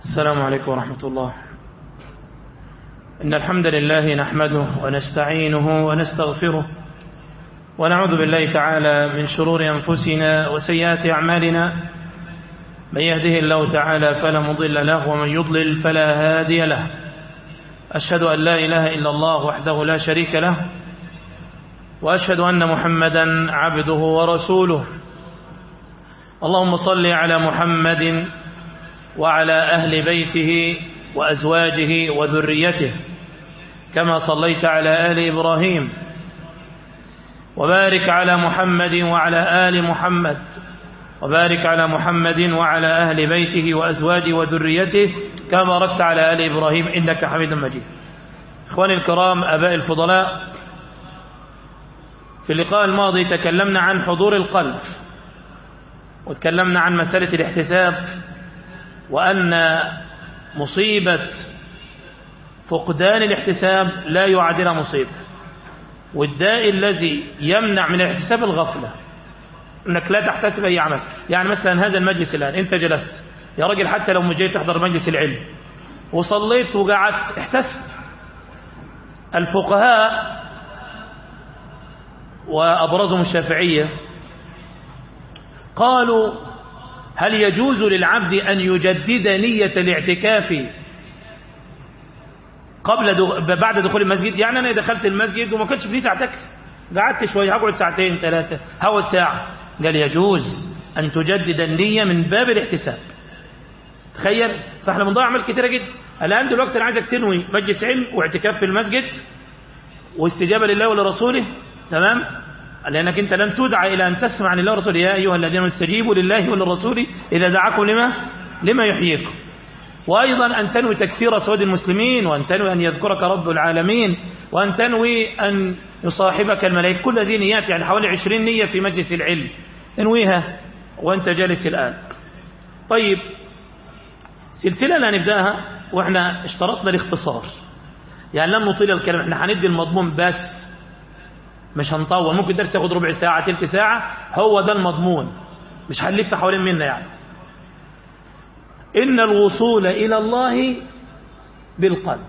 السلام عليكم ورحمة الله إن الحمد لله نحمده ونستعينه ونستغفره ونعوذ بالله تعالى من شرور أنفسنا وسيئات أعمالنا من يهده الله تعالى فلا مضل له ومن يضلل فلا هادي له أشهد أن لا إله إلا الله وحده لا شريك له وأشهد أن محمدا عبده ورسوله اللهم صل على محمد وعلى أهل بيته وأزواجه وذريته كما صليت على آل إبراهيم وبارك على محمد وعلى آل محمد وبارك على محمد وعلى أهل بيته وأزواجه وذريته كما باركت على آل إبراهيم إنك حميد مجيد إخواني الكرام أباء الفضلاء في اللقاء الماضي تكلمنا عن حضور القلب وتكلمنا عن مسألة الاحتساب وأن مصيبة فقدان الاحتساب لا يعادلها مصيبة والداء الذي يمنع من الاحتساب الغفلة انك لا تحتسب اي عمل يعني مثلا هذا المجلس الان انت جلست يا راجل حتى لو جيت تحضر مجلس العلم وصليت وقعدت احتسب الفقهاء وابرزهم الشافعيه قالوا هل يجوز للعبد أن يجدد نية الاعتكاف قبل دخ... بعد دخول المسجد يعني أنا دخلت المسجد وما كنتش بنيت اعتكف قعدت شوية هقعد ساعتين ثلاثة هقعد ساعة قال يجوز أن تجدد النية من باب الاحتساب تخيل فاحنا بنضيع عمل كتيرة جدا الآن دلوقتي أنا عايزك تنوي مجلس علم واعتكاف في المسجد واستجابة لله ولرسوله تمام لأنك أنت لن تدعى إلى أن تسمع عن الله ورسوله يا أيها الذين استجيبوا لله وللرسول إذا دعاكم لما لما يحييكم وأيضا أن تنوي تكثير سواد المسلمين وأن تنوي أن يذكرك رب العالمين وأن تنوي أن يصاحبك الملائكة كل هذه نيات يعني حوالي عشرين نية في مجلس العلم انويها وأنت جالس الآن طيب سلسلة لا نبدأها وإحنا اشترطنا الاختصار يعني لم نطيل الكلام احنا هندي المضمون بس مش هنطول ممكن درس ياخد ربع ساعة تلت ساعة هو ده المضمون مش هنلف حوالين منا يعني إن الوصول إلى الله بالقلب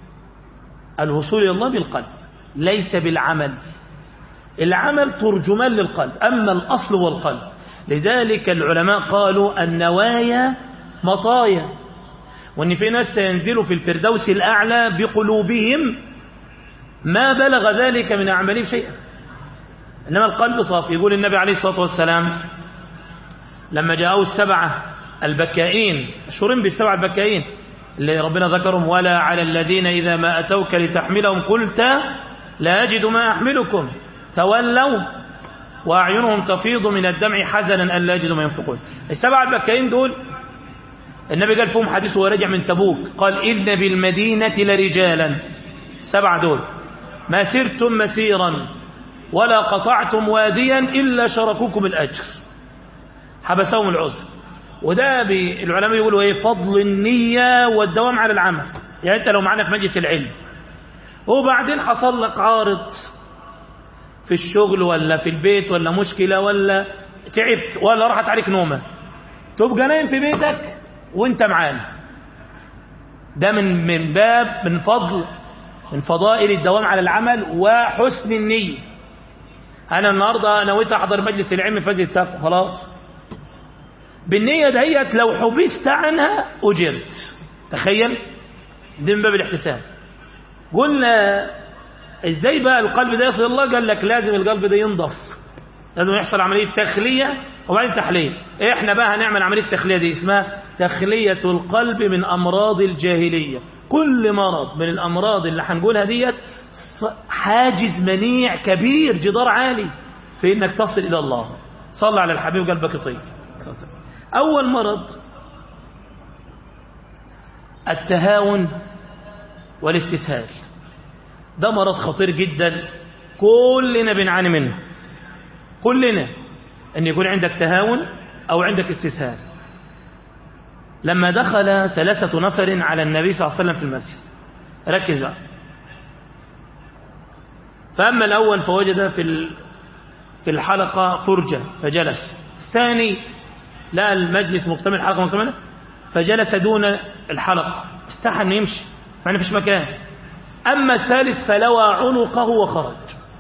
الوصول إلى الله بالقلب ليس بالعمل العمل ترجمان للقلب أما الأصل هو القلب لذلك العلماء قالوا النوايا مطايا وأن في ناس سينزلوا في الفردوس الأعلى بقلوبهم ما بلغ ذلك من أعمالهم شيئا إنما القلب صافي يقول النبي عليه الصلاة والسلام لما جاءوا السبعة البكائين مشهورين بالسبعة البكائين اللي ربنا ذكرهم ولا على الذين إذا ما أتوك لتحملهم قلت لا أجد ما أحملكم تولوا وأعينهم تفيض من الدمع حزنا أن لا يجدوا ما ينفقون السبعة البكائين دول النبي قال فيهم حديث وهو راجع من تبوك قال إن بالمدينة لرجالا سبعة دول ما سرتم مسيرا ولا قطعتم واديا إلا شركوكم الأجر حبسهم العذر وده العلماء يقولوا ايه فضل النية والدوام على العمل يعني انت لو معنا في مجلس العلم وبعدين حصل لك عارض في الشغل ولا في البيت ولا مشكلة ولا تعبت ولا راحت عليك نومة تبقى نايم في بيتك وانت معانا ده من من باب من فضل من فضائل الدوام على العمل وحسن النية أنا النهاردة نويت أحضر مجلس العلم فجر التقوى خلاص بالنية دهيت لو حبست عنها أجرت تخيل دي من باب الاحتساب قلنا ازاي بقى القلب ده يصل الله قال لك لازم القلب ده ينضف لازم يحصل عملية تخلية وبعدين تحلية احنا بقى هنعمل عملية التخلية دي اسمها تخلية القلب من أمراض الجاهلية كل مرض من الأمراض اللي هنقولها ديت حاجز منيع كبير جدار عالي في انك تصل إلى الله صلى على الحبيب قلبك يطيب أول مرض التهاون والاستسهال ده مرض خطير جدا كلنا بنعاني منه كلنا أن يكون عندك تهاون أو عندك استسهال لما دخل ثلاثة نفر على النبي صلى الله عليه وسلم في المسجد ركز بقى فأما الأول فوجد في في الحلقة فرجة فجلس الثاني لقى المجلس مكتمل حلقة مكتملة فجلس دون الحلقة استحى أن يمشي ما فيش مكان أما الثالث فلوى عنقه وخرج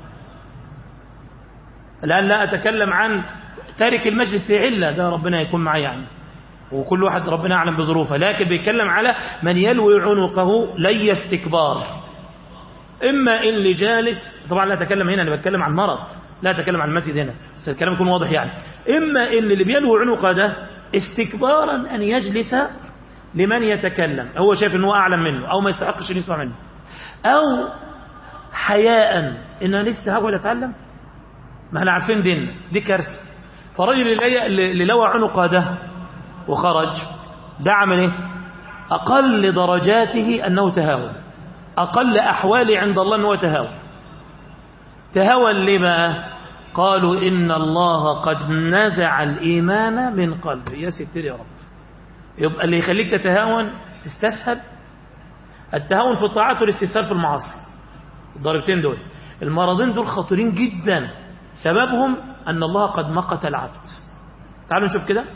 الآن لا أتكلم عن تارك المجلس لعلة ده ربنا يكون معي يعني وكل واحد ربنا أعلم بظروفه لكن بيتكلم على من يلوي عنقه لي استكبار إما إن لجالس طبعا لا أتكلم هنا أنا بتكلم عن مرض لا أتكلم عن المسجد هنا بس الكلام يكون واضح يعني إما إن اللي بيلوي عنقه ده استكبارا أن يجلس لمن يتكلم هو شايف أنه أعلم منه أو ما يستحقش أن يسمع منه أو حياء إن أنا لسه هقعد أتعلم ما احنا عارفين دين دي كارثة فرجل اللي لوى عنقه ده وخرج ده عمل ايه أقل درجاته أنه تهاون أقل أحوالي عند الله أنه تهاون تهاون ليه بقى قالوا إن الله قد نزع الإيمان من قلبه يا ستر يا رب يبقى اللي يخليك تتهاون تستسهل التهاون في الطاعات والاستسهال في المعاصي الضربتين دول المرضين دول خطيرين جدا سببهم أن الله قد مقت العبد تعالوا نشوف كده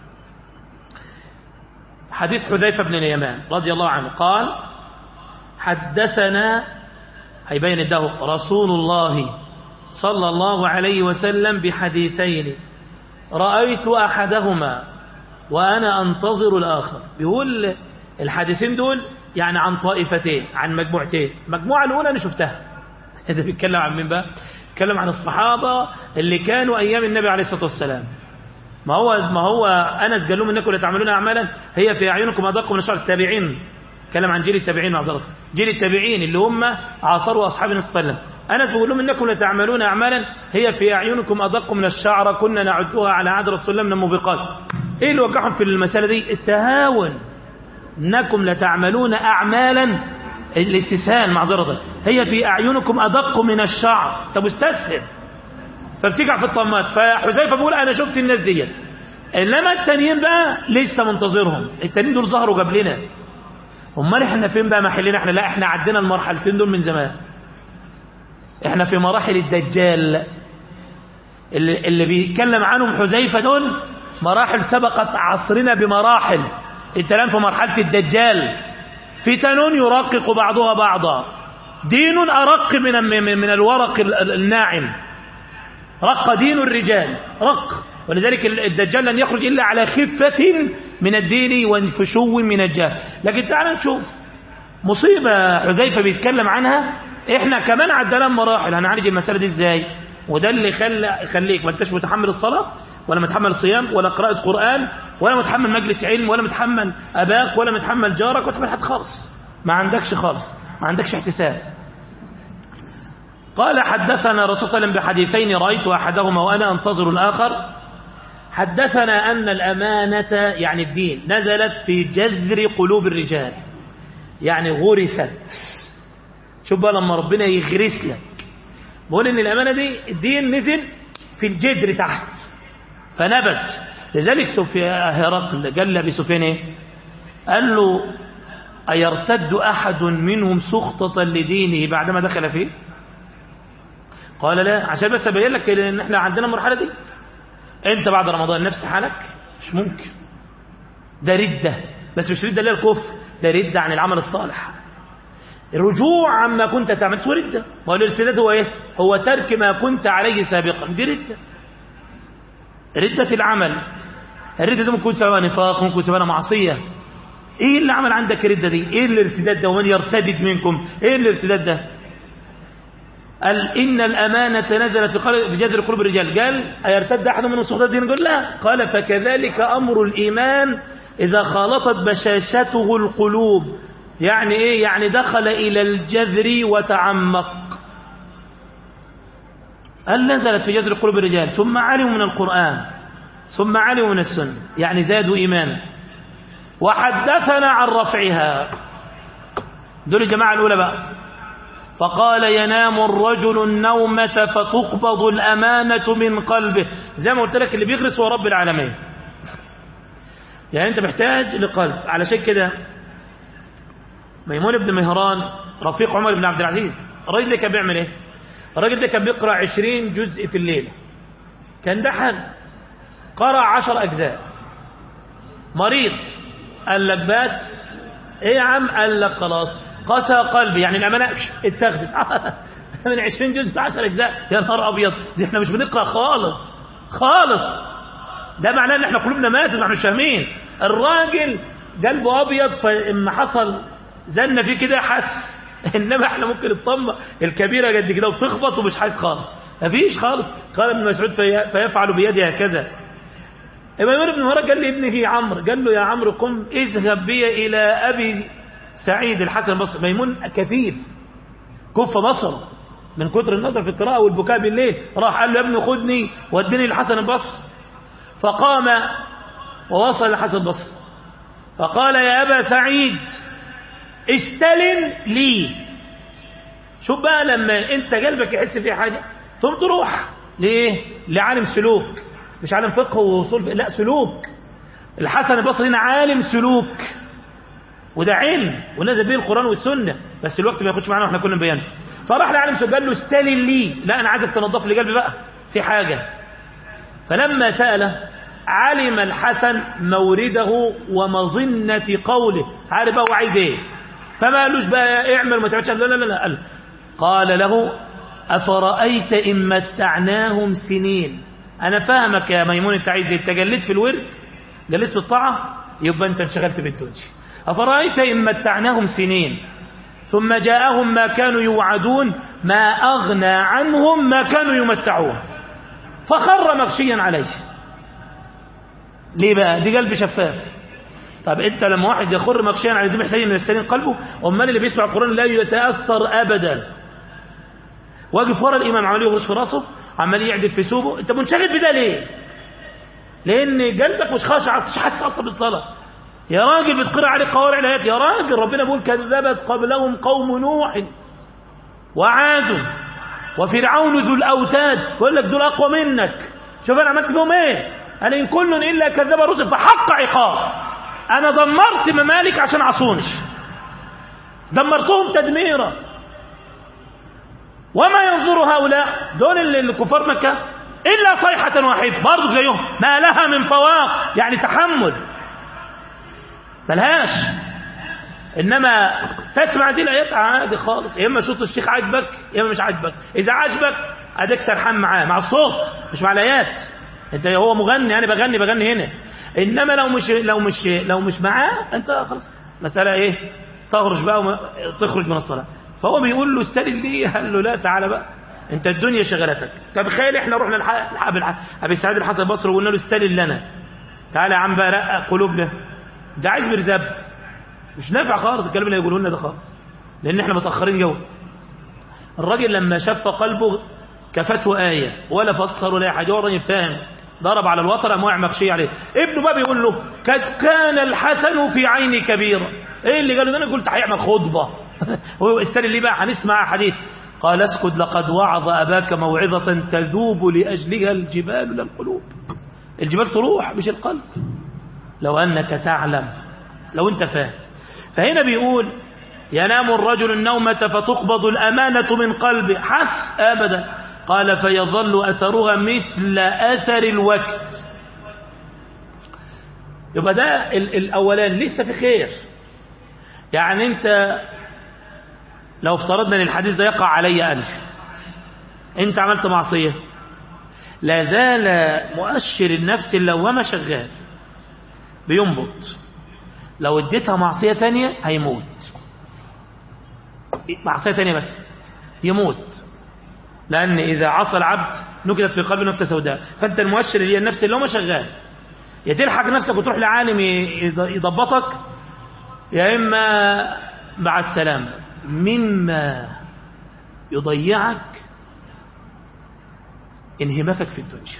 حديث حذيفة بن اليمان رضي الله عنه قال حدثنا هيبين الده رسول الله صلى الله عليه وسلم بحديثين رأيت أحدهما وأنا أنتظر الآخر بيقول الحديثين دول يعني عن طائفتين عن مجموعتين المجموعة الأولى أنا شفتها ده بيتكلم عن مين بقى بيتكلم عن الصحابة اللي كانوا أيام النبي عليه الصلاة والسلام ما هو ما هو أنس قال لهم إنكم لا تعملون أعمالا هي في أعينكم أدق من الشعر التابعين كلام عن جيل التابعين معذرة جيل التابعين اللي هم عاصروا أصحاب النبي صلى الله عليه وسلم أنس بيقول لهم إنكم لا تعملون أعمالا هي في أعينكم أدق من الشعر كنا نعدها على عهد رسول الله من الموبقات إيه اللي وقعهم في المسألة دي التهاون إنكم لتعملون أعمالا الاستسهال معذرة هي في أعينكم أدق من الشعر طب استسهل فبتقع في الطمات فحذيفه بيقول أنا شفت الناس ديت إنما التانيين بقى لسه منتظرهم التانيين دول ظهروا قبلنا امال احنا فين بقى محلنا احنا لا احنا عدينا المرحلتين دول من زمان احنا في مراحل الدجال اللي, اللي بيتكلم عنهم حذيفه دول مراحل سبقت عصرنا بمراحل انت الان في مرحله الدجال فتن يرقق بعضها بعضا دين ارق من من الورق الناعم رق دين الرجال رق ولذلك الدجال لن يخرج إلا على خفة من الدين وانفشو من الجهل لكن تعال نشوف مصيبة حذيفة بيتكلم عنها احنا كمان عدنا مراحل هنعالج المسألة دي ازاي وده اللي خلى خليك ما انتش متحمل الصلاة ولا متحمل الصيام ولا قراءة قرآن ولا متحمل مجلس علم ولا متحمل أباك ولا متحمل جارك ولا متحمل حد خالص ما عندكش خالص ما عندكش احتساب قال حدثنا رسول صلى الله عليه وسلم بحديثين رأيت أحدهما وأنا أنتظر الآخر حدثنا أن الأمانة يعني الدين نزلت في جذر قلوب الرجال يعني غرست شوف بقى لما ربنا يغرس لك بقول ان الأمانة دي الدين نزل في الجدر تحت فنبت لذلك سفيان هرقل قال لأبي سفيان ايه قال له أيرتد أحد منهم سخطة لدينه بعدما دخل فيه قال لا عشان بس أبين لك ان احنا عندنا المرحلة دي انت بعد رمضان نفس حالك مش ممكن ده ردة بس مش ردة اللي الكفر ده ردة عن العمل الصالح رجوع عما كنت تعمل سوى ردة ما هو الارتداد هو ايه هو ترك ما كنت عليه سابقا دي ردة ردة العمل الردة دي ممكن سببها نفاق ممكن سببها معصية ايه اللي عمل عندك ردة دي ايه الارتداد ده ومن يرتدد منكم ايه الارتداد ده قال إن الأمانة نزلت في جذر قلوب الرجال قال أيرتد أحد منهم سخط الدين قال لا قال فكذلك أمر الإيمان إذا خالطت بشاشته القلوب يعني إيه يعني دخل إلى الجذر وتعمق قال نزلت في جذر قلوب الرجال ثم علموا من القرآن ثم علموا من السنة يعني زادوا إيمانا وحدثنا عن رفعها دول الجماعة الأولى بقى فقال ينام الرجل النومة فتقبض الأمانة من قلبه زي ما قلت لك اللي بيغرس هو رب العالمين يعني أنت محتاج لقلب علشان كده ميمون بن مهران رفيق عمر بن عبد العزيز الراجل ده كان بيعمل ايه الراجل ده كان بيقرأ عشرين جزء في الليلة كان ده حال قرأ عشر أجزاء مريض قال لك بس ايه يا عم قال لك خلاص قسى قلبي يعني الامانه اتخذت من 20 جزء ل 10 اجزاء يا نهار ابيض دي احنا مش بنقرا خالص خالص ده معناه ان احنا قلوبنا ماتت ما احنا مش فاهمين الراجل قلبه ابيض فاما حصل زن فيه كده حس انما احنا ممكن الطمه الكبيره قد كده وتخبط ومش حاسس خالص مفيش خالص قال ابن مسعود في فيفعل بيده هكذا ميمون بن مهران قال لي ابنه عمرو قال له يا عمرو قم اذهب بي الى ابي سعيد الحسن البصري ميمون كفيف كف بصره من كتر النظر في القراءه والبكاء بالليل راح قال له يا ابني خدني ودني للحسن البصري فقام ووصل الحسن البصري فقال يا ابا سعيد استلن لي شوف بقى لما انت قلبك يحس فيه حاجه ثم تروح ليه لعالم سلوك مش عالم فقه ووصول فقه. لا سلوك الحسن البصري هنا عالم سلوك وده علم ونزل به القران والسنه بس الوقت ما ياخدش معانا واحنا كنا بيان فراح لعالم سلوك قال له استلن لي لا انا عايزك تنظف لي قلبي بقى في حاجه فلما ساله علم الحسن مورده ومظنه قوله عارف بقى هو عايز ايه فما قالوش بقى اعمل ما تعملش لا لا لا قال قال له أفرأيت إن متعناهم سنين أنا فاهمك يا ميمون أنت عايز إيه؟ أنت جليت في الورد جليت في الطاعة يبقى أنت انشغلت بالدنيا أفرأيت إن متعناهم سنين ثم جاءهم ما كانوا يوعدون ما أغنى عنهم ما كانوا يمتعون فخر مغشيا عليه ليه بقى دي قلب شفاف طب انت لما واحد يخر مغشيا على دي محتاج انه يستلين قلبه امال اللي بيسمع القران لا يتاثر ابدا واقف ورا الامام عمال يغرس في راسه عمال يعدل في ثوبه انت منشغل بده ليه لان قلبك مش خاشع مش حاسس اصلا بالصلاه يا راجل بتقرا عليك قوارع الايات يا راجل ربنا بيقول كذبت قبلهم قوم نوح وعاد وفرعون ذو الاوتاد يقول لك دول اقوى منك شوف انا عملت فيهم ايه قال ان كل الا كذب الرسل فحق عقاب انا دمرت ممالك عشان عصونش دمرتهم تدميرا وما ينظر هؤلاء دول اللي الكفار مكة إلا صيحة واحدة برضو زيهم ما لها من فواق يعني تحمل ملهاش إنما تسمع هذه الآيات عادي خالص يا إما صوت الشيخ عاجبك يا إما مش عاجبك إذا عاجبك أديك سرحان معاه مع الصوت مش مع الآيات انت هو مغني انا بغني بغني هنا انما لو مش لو مش لو مش معاه انت خلاص مساله ايه تخرج بقى وتخرج من الصلاه فهو بيقول له استلم دي قال له لا تعالى بقى انت الدنيا شغلتك طب تخيل احنا رحنا لحق ابي سعيد الحسن البصري وقلنا له استلم لنا تعالى يا عم بقى رقق قلوبنا ده عايز مرزب مش نافع خالص الكلام اللي هيقولوا لنا ده خالص لان احنا متاخرين جو الراجل لما شف قلبه كفته آية ولا فسر ولا حاجة هو الراجل فاهم ضرب على الوتر أمواع مخشية عليه ابنه بقى بيقول له قد كان الحسن في عيني كبيرة ايه اللي قال له انا قلت هيعمل خطبة هو استنى ليه بقى هنسمع حديث قال اسكت لقد وعظ أباك موعظة تذوب لأجلها الجبال للقلوب الجبال تروح مش القلب لو أنك تعلم لو أنت فاهم فهنا بيقول ينام الرجل النومة فتقبض الأمانة من قلبه حس أبدا قال فيظل أثرها مثل أثر الوقت يبقى ده الأولان لسه في خير يعني أنت لو افترضنا ان الحديث ده يقع علي ألف أنت عملت معصية لا زال مؤشر النفس اللوامة شغال بينبض لو اديتها معصية تانية هيموت معصية تانية بس يموت لأن إذا عصى العبد نكدت في قلبه نكتة سوداء فأنت المؤشر اللي هي النفس اللي هو شغال يا تلحق نفسك وتروح لعالم يضبطك يا إما مع السلامة مما يضيعك انهماكك في الدنيا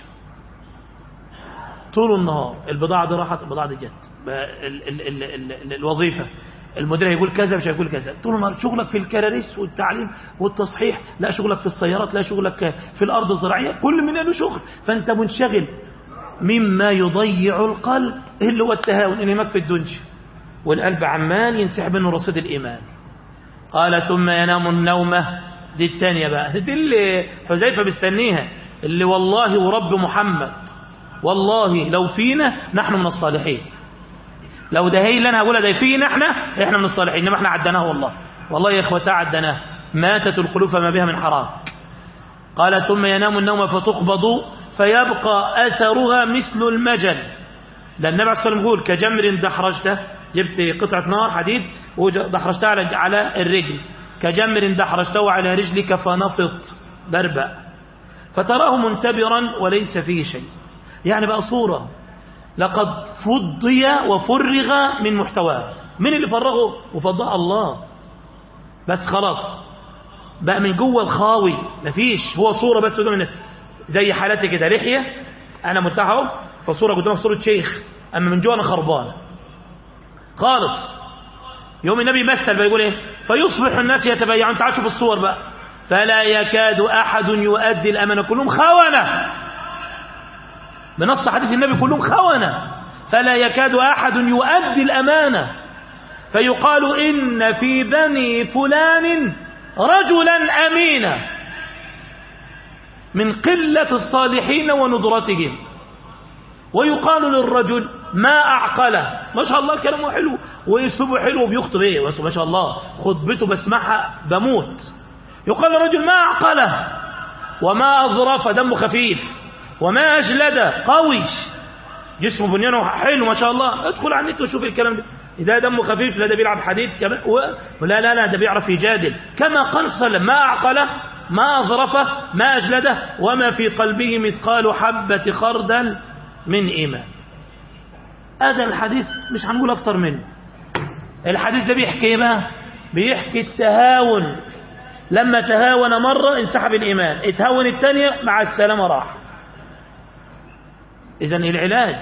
طول النهار البضاعة دي راحت البضاعة دي جت ال ال ال ال ال الوظيفة المدير هيقول كذا مش هيقول كذا طول النهار شغلك في الكراريس والتعليم والتصحيح لا شغلك في السيارات لا شغلك في الأرض الزراعية كل من له شغل فأنت منشغل مما يضيع القلب اللي هو التهاون انهماك في الدنيا والقلب عمال ينسحب منه رصيد الإيمان قال ثم ينام النومة دي الثانية بقى دي اللي حذيفة بيستنيها اللي والله ورب محمد والله لو فينا نحن من الصالحين لو ده هي اللي انا هقولها ده فينا احنا احنا من الصالحين انما احنا عدناه والله والله يا اخوتي عدناه ماتت القلوب فما بها من حراك قال ثم ينام النوم فتقبض فيبقى اثرها مثل المجل ده النبي عليه الصلاه والسلام يقول كجمر دحرجته جبت قطعه نار حديد ودحرجتها على على الرجل كجمر دحرجته على رجلك فنفط بربأ فتراه منتبرا وليس فيه شيء يعني بقى صورة لقد فضي وفرغ من محتواه من اللي فرغه وفضاه الله بس خلاص بقى من جوه الخاوي مفيش هو صورة بس قدام الناس زي حالتي كده لحية انا مرتاح اهو فصورة قدام صورة شيخ اما من جوه انا خربان خالص يوم النبي مثل بيقول ايه فيصبح الناس يتبايعون تعال شوف الصور بقى فلا يكاد احد يؤدي الامانه كلهم خونه بنص حديث النبي كلهم خونه فلا يكاد احد يؤدي الامانه فيقال ان في بني فلان رجلا امينا من قله الصالحين وندرتهم ويقال للرجل ما أعقله ما شاء الله كلامه حلو واسلوبه حلو وبيخطب ايه ما شاء الله خطبته بسمعها بموت يقال للرجل ما أعقله وما أظرف دمه خفيف وما أجلد قوي جسمه بنيانه حلو ما شاء الله ادخل على النت وشوف الكلام ده إذا دمه خفيف لا ده بيلعب حديد كمان لا لا لا ده بيعرف يجادل كما قال صلى الله عليه وسلم ما أعقله ما أظرفه ما أجلده وما في قلبه مثقال حبة خردل من إيمان هذا الحديث مش هنقول أكتر منه الحديث ده بيحكي ايه بقى بيحكي التهاون لما تهاون مرة انسحب الإيمان اتهاون الثانية مع السلامة راح إذا العلاج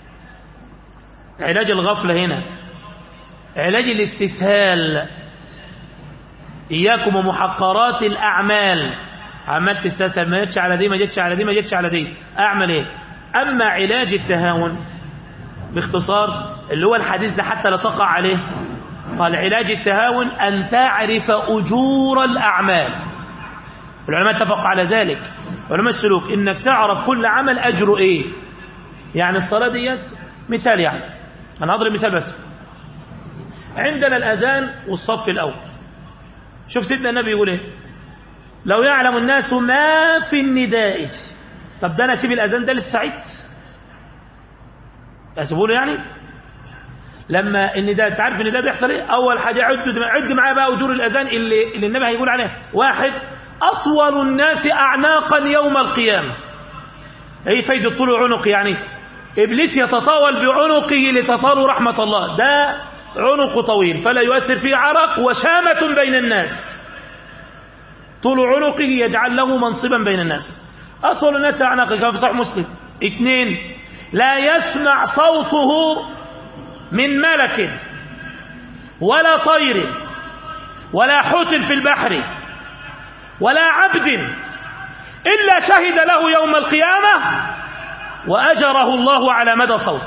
علاج الغفلة هنا علاج الاستسهال إياكم ومحقرات الأعمال عمال تستسهل ما جتش على دي ما جتش على دي ما جتش على دي أعمل إيه أما علاج التهاون باختصار اللي هو الحديث ده حتى لا تقع عليه قال علاج التهاون أن تعرف أجور الأعمال العلماء اتفقوا على ذلك علماء السلوك إنك تعرف كل عمل أجره إيه يعني الصلاة ديت مثال يعني أنا أضرب مثال بس عندنا الأذان والصف الأول شوف سيدنا النبي يقول إيه لو يعلم الناس ما في النداء طب ده أنا أسيب الأذان ده للسعيد أسيبه له يعني لما النداء تعرف النداء ده يحصل ايه اول حاجه عد عد معايا بقى اجور الاذان اللي, اللي النبي هيقول عليها واحد اطول الناس اعناقا يوم القيامه ايه فايده طول عنق يعني ابليس يتطاول بعنقه لتطال رحمه الله ده عنق طويل فلا يؤثر فيه عرق وشامه بين الناس طول عنقه يجعل له منصبا بين الناس اطول الناس اعناقا كما في صحيح مسلم اثنين لا يسمع صوته من ملك ولا طير ولا حوت في البحر ولا عبد إلا شهد له يوم القيامة وأجره الله على مدى صوت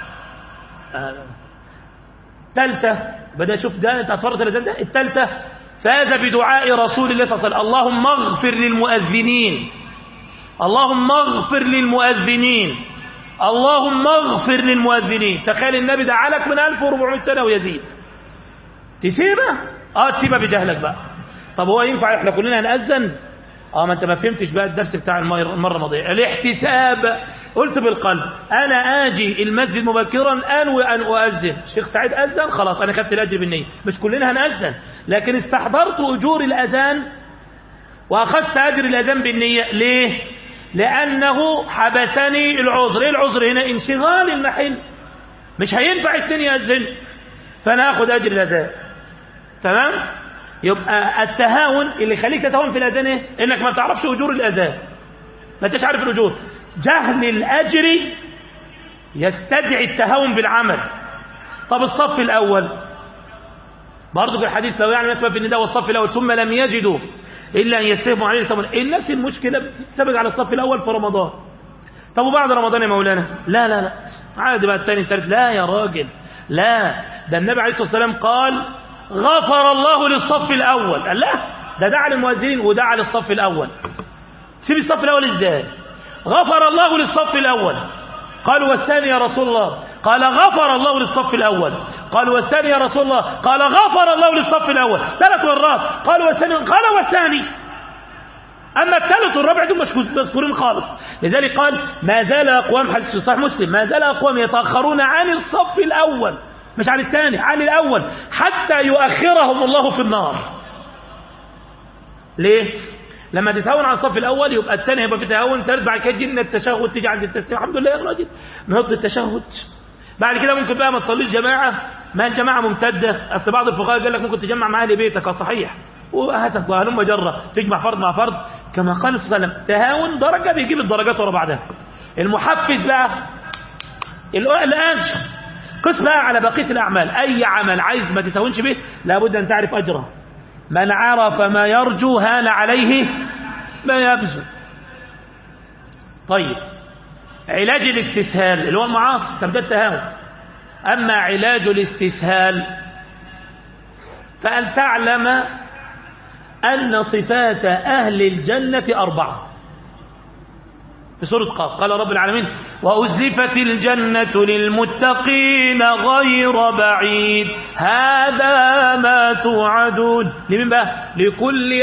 ثالثة بدأ شوف ده تفرط الأذان الثالثة فاز بدعاء رسول الله صلى الله عليه وسلم اللهم اغفر للمؤذنين اللهم اغفر للمؤذنين اللهم اغفر للمؤذنين تخيل النبي دعا لك من 1400 سنة ويزيد تسيبه اه تسيبه بجهلك بقى طب هو ينفع احنا كلنا نأذن اه ما انت ما فهمتش بقى الدرس بتاع المرة الماضية الاحتساب قلت بالقلب انا اجي المسجد مبكرا انوي ان اؤذن الشيخ سعيد اذن خلاص انا خدت الاجر بالنية مش كلنا هنأذن لكن استحضرت اجور الاذان واخذت اجر الاذان بالنية ليه لأنه حبسني العذر ايه العذر هنا انشغال المحل مش هينفع اتنين يأذن فأنا أخذ أجر الأذان تمام يبقى التهاون اللي يخليك تتهاون في الأذان ايه إنك ما تعرفش أجور الأذان ما انتش عارف الأجور جهل الأجر يستدعي التهاون بالعمل طب الصف الأول برضه في الحديث لو يعني مثلا في النداء والصف الأول ثم لم يجدوا إلا أن يستهموا عليه الصف الناس المشكلة بتسبق على الصف الأول في رمضان طب وبعد رمضان يا مولانا لا لا لا عادي بقى الثاني الثالث لا يا راجل لا ده النبي عليه الصلاة والسلام قال غفر الله للصف الأول قال لا ده دعا للمؤذنين ودعا للصف الأول سيب الصف الأول ازاي غفر الله للصف الأول قالوا والثاني يا رسول الله قال غفر الله للصف الأول قالوا والثاني يا رسول الله قال غفر الله للصف الأول ثلاث مرات قالوا والثاني قال والثاني أما الثالث والرابع دول مش مذكورين خالص لذلك قال ما زال أقوام حديث في صحيح مسلم ما زال أقوام يتأخرون عن الصف الأول مش عن الثاني عن الأول حتى يؤخرهم الله في النار ليه لما تتهاون على الصف الأول يبقى الثاني هيبقى في تهاون ثالث بعد كده تجي التشهد تيجي عند التسليم الحمد لله يا راجل نحط التشهد بعد كده ممكن بقى ما تصليش جماعة ما الجماعة ممتدة أصل بعض الفقهاء قال لك ممكن تجمع مع أهل بيتك صحيح وهاتك وهلم جرة تجمع فرض مع فرض كما قال صلى الله عليه وسلم تهاون درجة بيجيب الدرجات ورا بعضها المحفز بقى الأجر قس بقى على بقية الأعمال أي عمل عايز ما تتهونش به لابد أن تعرف أجره من عرف ما يرجو هان عليه ما يبذل طيب علاج الاستسهال اللي هو المعاصي تبدأ التهاون أما علاج الاستسهال فأن تعلم أن صفات أهل الجنة أربعة في سورة قاف قال رب العالمين وأزلفت الجنة للمتقين غير بعيد هذا ما توعدون لمن بقى لكل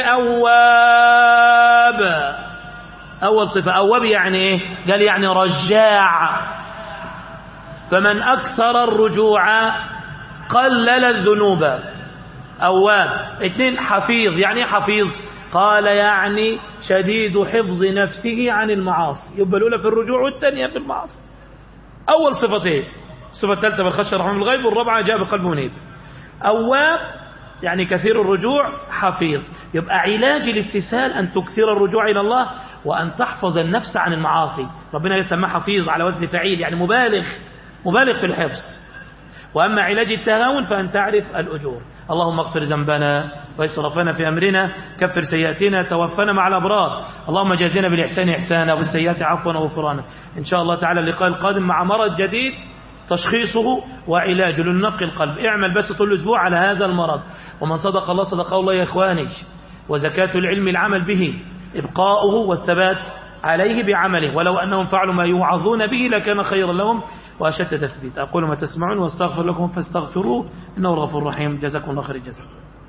أواب أول صفة أواب يعني إيه قال يعني رجاع فمن أكثر الرجوع قلل الذنوب أواب اثنين حفيظ يعني حفيظ قال يعني شديد حفظ نفسه عن المعاصي يبقى الأولى في الرجوع والثانية في المعاصي أول صفتين الصفة الثالثة بالخشية رحمه الغيب والرابعة جاء بقلب منيب أواب يعني كثير الرجوع حفيظ يبقى علاج الاستسهال أن تكثر الرجوع إلى الله وأن تحفظ النفس عن المعاصي ربنا يسمى حفيظ على وزن فعيل يعني مبالغ مبالغ في الحفظ وأما علاج التهاون فأن تعرف الأجور اللهم اغفر ذنبنا وإسرافنا في أمرنا كفر سيئاتنا توفنا مع الأبرار اللهم جازنا بالإحسان إحسانا وبالسيئات عفوا وغفرانا إن شاء الله تعالى اللقاء القادم مع مرض جديد تشخيصه وعلاجه للنقي القلب اعمل بس طول الأسبوع على هذا المرض ومن صدق الله صدق الله يا إخواني وزكاة العلم العمل به إبقاؤه والثبات عليه بعمله ولو أنهم فعلوا ما يوعظون به لكان خيرا لهم وأشد تثبيت أقول ما تسمعون واستغفر لكم فاستغفروه إنه الغفور الرحيم جزاكم الله خير الجزاء